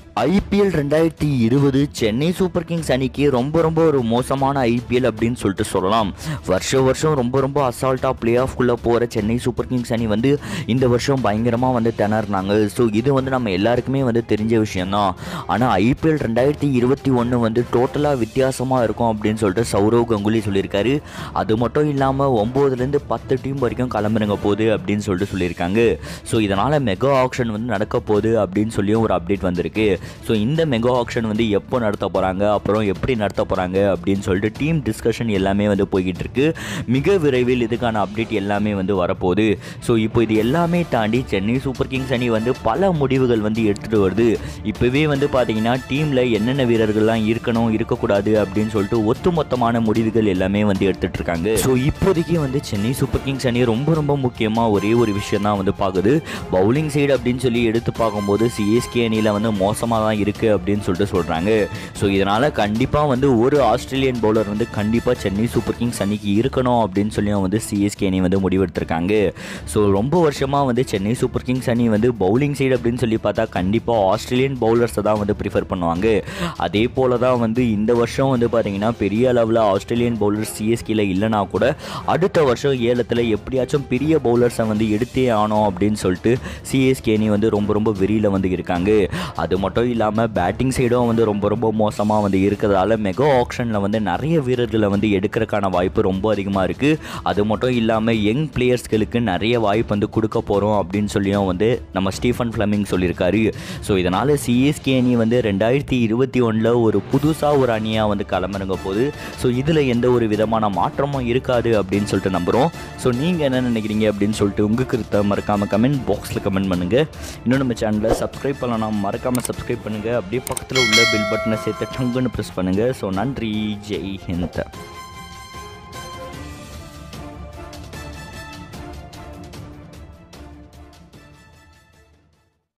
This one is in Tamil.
ஐபிஎல் ரெண்டாயிரத்தி இருபது சென்னை சூப்பர் கிங்ஸ் அணிக்கு ரொம்ப ரொம்ப ஒரு மோசமான ஐபிஎல் அப்படின்னு சொல்லிட்டு சொல்லலாம் வருஷம் வருஷம் ரொம்ப ரொம்ப அசால்ட்டாக பிளே ஆஃப்குள்ளே போகிற சென்னை சூப்பர் கிங்ஸ் அணி வந்து இந்த வருஷம் பயங்கரமாக வந்து திணறினாங்க ஸோ இது வந்து நம்ம எல்லாருக்குமே வந்து தெரிஞ்ச விஷயம்தான் ஆனால் ஐபிஎல் ரெண்டாயிரத்தி இருபத்தி ஒன்று வந்து டோட்டலாக வித்தியாசமாக இருக்கும் அப்படின்னு சொல்லிட்டு சௌரவ் கங்குலி சொல்லியிருக்காரு அது மட்டும் இல்லாமல் ஒம்போதுலேருந்து பத்து டீம் வரைக்கும் கிளம்புறங்க போகுது அப்படின்னு சொல்லிட்டு சொல்லியிருக்காங்க ஸோ இதனால் மெகா ஆக்ஷன் வந்து நடக்க போகுது அப்படின்னு சொல்லியும் ஒரு அப்டேட் வந்திருக்கு ஸோ இந்த மெகா ஆக்ஷன் வந்து எப்போ நடத்த போகிறாங்க அப்புறம் எப்படி நடத்த போகிறாங்க அப்படின்னு சொல்லிட்டு டீம் டிஸ்கஷன் எல்லாமே வந்து போய்கிட்டு இருக்கு மிக விரைவில் இதுக்கான அப்டேட் எல்லாமே வந்து வரப்போகுது ஸோ இப்போ இது எல்லாமே தாண்டி சென்னை சூப்பர் கிங்ஸ் அணி வந்து பல முடிவுகள் வந்து எடுத்துகிட்டு வருது இப்போவே வந்து பார்த்தீங்கன்னா டீமில் என்னென்ன வீரர்கள்லாம் இருக்கணும் இருக்கக்கூடாது அப்படின்னு சொல்லிட்டு ஒட்டுமொத்தமான முடிவுகள் எல்லாமே வந்து எடுத்துகிட்டு இருக்காங்க ஸோ இப்போதைக்கு வந்து சென்னை சூப்பர் கிங்ஸ் அணி ரொம்ப ரொம்ப முக்கியமாக ஒரே ஒரு விஷயம் தான் வந்து பார்க்குது பவுலிங் சைடு அப்படின்னு சொல்லி எடுத்து பார்க்கும்போது சிஎஸ்கே அணியில் வந்து மோசமாக தான் இருக்குது அப்படின்னு சொல்லிட்டு சொல்கிறாங்க ஸோ இதனால் கண்டிப்பாக வந்து ஒரு ஆஸ்திரேலியன் பவுலர் வந்து கண்டிப்பாக சென்னை சூப்பர் கிங்ஸ் அன்னைக்கு இருக்கணும் அப்படின்னு சொல்லி வந்து சிஎஸ்கே அணி வந்து முடிவெடுத்திருக்காங்க ஸோ ரொம்ப வருஷமாக வந்து சென்னை சூப்பர் கிங்ஸ் அணி வந்து பவுலிங் சைடு அப்படின்னு சொல்லி பார்த்தா கண்டிப்பாக ஆஸ்திரேலியன் பவுலர்ஸை தான் வந்து ப்ரிஃபர் பண்ணுவாங்க அதே போல தான் வந்து இந்த வருஷம் வந்து பார்த்தீங்கன்னா பெரிய அளவில் ஆஸ்திரேலியன் பவுலர்ஸ் சிஎஸ்கேல இல்லைனா கூட அடுத்த வருஷம் ஏலத்தில் எப்படியாச்சும் பெரிய பவுலர்ஸை வந்து எடுத்தே ஆனோம் அப்படின்னு சொல்லிட்டு சிஎஸ்கே அணி வந்து ரொம்ப ரொம்ப வெறியில் வந்து இருக்காங்க அது மட்டும் இல்லாமல் பேட்டிங் சைடும் வந்து ரொம்ப ரொம்ப மோசமாக வந்து இருக்கிறதால மெகா ஆக்ஷனில் வந்து நிறைய வீரர்களை வந்து எடுக்கிறதுக்கான வாய்ப்பு ரொம்ப அதிகமாக இருக்குது அது மட்டும் இல்லாமல் யங் பிளேயர்ஸ்களுக்கு நிறைய வாய்ப்பு வந்து கொடுக்க போகிறோம் அப்படின்னு சொல்லியும் வந்து நம்ம ஸ்டீஃபன் ஃப்ளமிங் சொல்லியிருக்காரு ஸோ இதனால் சிஎஸ்கே அணி வந்து ரெண்டாயிரத்தி இருபத்தி ஒன்றில் ஒரு புதுசாக ஒரு அணியாக வந்து களமிறங்க போகுது ஸோ இதில் எந்த ஒரு விதமான மாற்றமும் இருக்காது அப்படின்னு சொல்லிட்டு நம்புகிறோம் ஸோ நீங்கள் என்ன நினைக்கிறீங்க அப்படின்னு சொல்லிட்டு உங்கள் கருத்தை மறக்காமல் கமெண்ட் பாக்ஸில் கமெண்ட் பண்ணுங்கள் இன்னும் நம்ம சேனலை சப்ஸ்கிரைப் பண்ணலாம் மறக்காமல் சப்ஸ்கிரைப் பண்ணுங்கள் அப்படியே பக்கத்தில் உள்ள பில் பட்டனை சேர்த்து டங்குன்னு ப்ரெஸ் பண்ணுங்கள் ஸோ நன்றி ஜெய் ஹிந்த்